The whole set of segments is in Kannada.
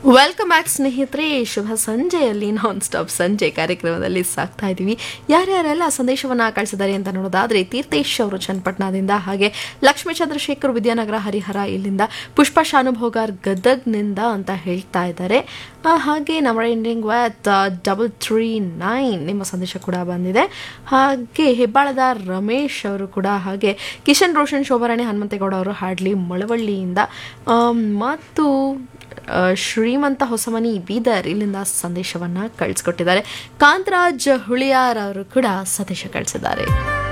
ವೆಲ್ಕಮ್ ಬ್ಯಾಕ್ ಸ್ನೇಹಿತರೆ ಶುಭ ಸಂಜೆಯಲ್ಲಿ ನಾನ್ ಸ್ಟಾಪ್ ಸಂಜೆ ಕಾರ್ಯಕ್ರಮದಲ್ಲಿ ಸಾಕ್ತಾ ಇದ್ದೀವಿ ಯಾರ್ಯಾರೆಲ್ಲ ಸಂದೇಶವನ್ನ ಕಳಿಸಿದ್ದಾರೆ ಅಂತ ನೋಡೋದಾದ್ರೆ ತೀರ್ಥೇಶ್ ಅವರು ಚನ್ನಪಟ್ಟಣದಿಂದ ಹಾಗೆ ಲಕ್ಷ್ಮೀ ಚಂದ್ರಶೇಖರ್ ವಿದ್ಯಾನಗರ ಹರಿಹರ ಇಲ್ಲಿಂದ ಪುಷ್ಪ ಶಾನುಭೋಗಾರ್ ಗದಗ್ನಿಂದ ಅಂತ ಹೇಳ್ತಾ ಇದ್ದಾರೆ ಆ, ಹಾಗೆ ನಮ್ಮ ಎಂಡಿಂಗ್ ವಿತ್ ಡಬಲ್ ತ್ರೀ ನೈನ್ ನಿಮ್ಮ ಸಂದೇಶ ಕೂಡ ಬಂದಿದೆ ಹಾಗೆ ಹೆಬ್ಬಾಳದ ರಮೇಶ್ ಅವರು ಕೂಡ ಹಾಗೆ ಕಿಶನ್ ರೋಷನ್ ಶೋಭರಾಣಿ ಹನುಮಂತೇಗೌಡ ಅವರು ಹಾಡ್ಲಿ ಮಳವಳ್ಳಿಯಿಂದ ಆಮ್, ಮತ್ತು ಆ, ಶ್ರೀಮಂತ ಹೊಸಮನಿ ಬೀದರ್ ಇಲ್ಲಿಂದ ಸಂದೇಶವನ್ನ ಕಳಿಸ್ಕೊಟ್ಟಿದ್ದಾರೆ ಕಾಂತರಾಜ್ ಹುಳಿಯಾರ್ ಅವರು ಕೂಡ ಸಂದೇಶ ಕಳಿಸಿದ್ದಾರೆ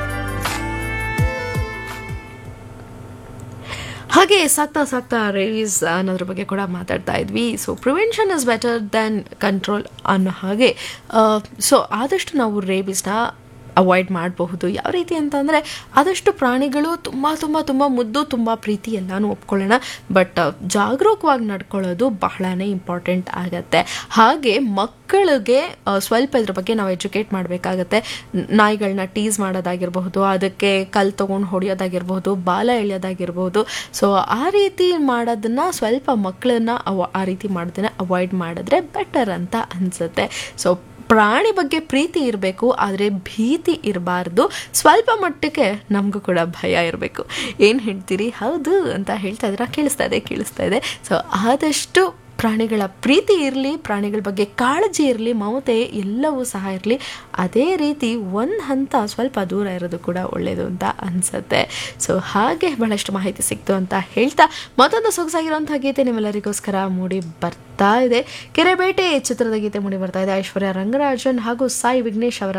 ಹಾಗೆ ಸಾಕ್ತಾ ಸಾಕ್ತಾ ರೇವಿಸ್ ಅನ್ನೋದ್ರ ಬಗ್ಗೆ ಕೂಡ ಮಾತಾಡ್ತಾ ಇದ್ವಿ so prevention is better than control ಅನ್ನೋ ಹಾಗೆ ಸೊ ಆದಷ್ಟು ನಾವು ರೇಬಿಸ್ನ ಅವಾಯ್ಡ್ ಮಾಡಬಹುದು ಯಾವ ರೀತಿ ಅಂತಂದರೆ ಆದಷ್ಟು ಪ್ರಾಣಿಗಳು ತುಂಬ ತುಂಬ ತುಂಬ ಮುದ್ದು ತುಂಬ ಪ್ರೀತಿ ಎಲ್ಲನೂ ಒಪ್ಕೊಳ್ಳೋಣ ಬಟ್ ಜಾಗರೂಕವಾಗಿ ನಡ್ಕೊಳ್ಳೋದು ಬಹಳನೇ ಇಂಪಾರ್ಟೆಂಟ್ ಆಗತ್ತೆ ಹಾಗೆ ಮಕ್ಕಳಿಗೆ ಆ, ಸ್ವಲ್ಪ ಇದ್ರ ಬಗ್ಗೆ ನಾವು ಎಜುಕೇಟ್ ಮಾಡಬೇಕಾಗತ್ತೆ ನಾಯಿಗಳನ್ನ ಟೀಸ್ ಮಾಡೋದಾಗಿರಬಹುದು ಅದಕ್ಕೆ ಕಲ್ ತೊಗೊಂಡು ಹೊಡೆಯೋದಾಗಿರ್ಬಹುದು ಬಾಲ ಎಳೆಯೋದಾಗಿರ್ಬಹುದು ಸೊ ಆ ರೀತಿ ಮಾಡೋದನ್ನ ಸ್ವಲ್ಪ ಮಕ್ಕಳನ್ನ ಅವ ಆ ರೀತಿ ಮಾಡೋದನ್ನ ಅವಾಯ್ಡ್ ಮಾಡಿದ್ರೆ ಬೆಟರ್ ಅಂತ ಅನಿಸುತ್ತೆ ಸೊ ಪ್ರಾಣಿ ಬಗ್ಗೆ ಪ್ರೀತಿ ಇರಬೇಕು ಆದರೆ ಭೀತಿ ಇರಬಾರ್ದು ಸ್ವಲ್ಪ ಮಟ್ಟಕ್ಕೆ ನಮಗೂ ಕೂಡ ಭಯ ಇರಬೇಕು ಏನು ಹೇಳ್ತೀರಿ ಹೌದು ಅಂತ ಹೇಳ್ತಾ ಇದ್ದೀರಾ ಕೇಳಿಸ್ತಾ ಇದೆ ಕೇಳಿಸ್ತಾ ಇದೆ ಸೊ ಆದಷ್ಟು ಪ್ರಾಣಿಗಳ ಪ್ರೀತಿ ಇರಲಿ ಪ್ರಾಣಿಗಳ ಬಗ್ಗೆ ಕಾಳಜಿ ಇರಲಿ ಮಮತೆ ಎಲ್ಲವೂ ಸಹ ಇರಲಿ ಅದೇ ರೀತಿ ಒಂದು ಹಂತ ಸ್ವಲ್ಪ ದೂರ ಇರೋದು ಕೂಡ ಒಳ್ಳೆಯದು ಅಂತ ಅನಿಸುತ್ತೆ ಸೊ ಹಾಗೆ ಬಹಳಷ್ಟು ಮಾಹಿತಿ ಸಿಕ್ತು ಅಂತ ಹೇಳ್ತಾ ಮತ್ತೊಂದು ಸೊಗಸಾಗಿರುವಂತಹ ಗೀತೆ ನಿಮ್ಮೆಲ್ಲರಿಗೋಸ್ಕರ ಮೂಡಿ ಬರ್ತಾ ಇದೆ ಕೆರೆಬೇಟೆ ಚಿತ್ರದ ಗೀತೆ ಮೂಡಿ ಬರ್ತಾ ಇದೆ ಐಶ್ವರ್ಯ ರಂಗರಾಜನ್ ಹಾಗೂ ಸಾಯಿ ವಿಘ್ನೇಶ್ ಅವರ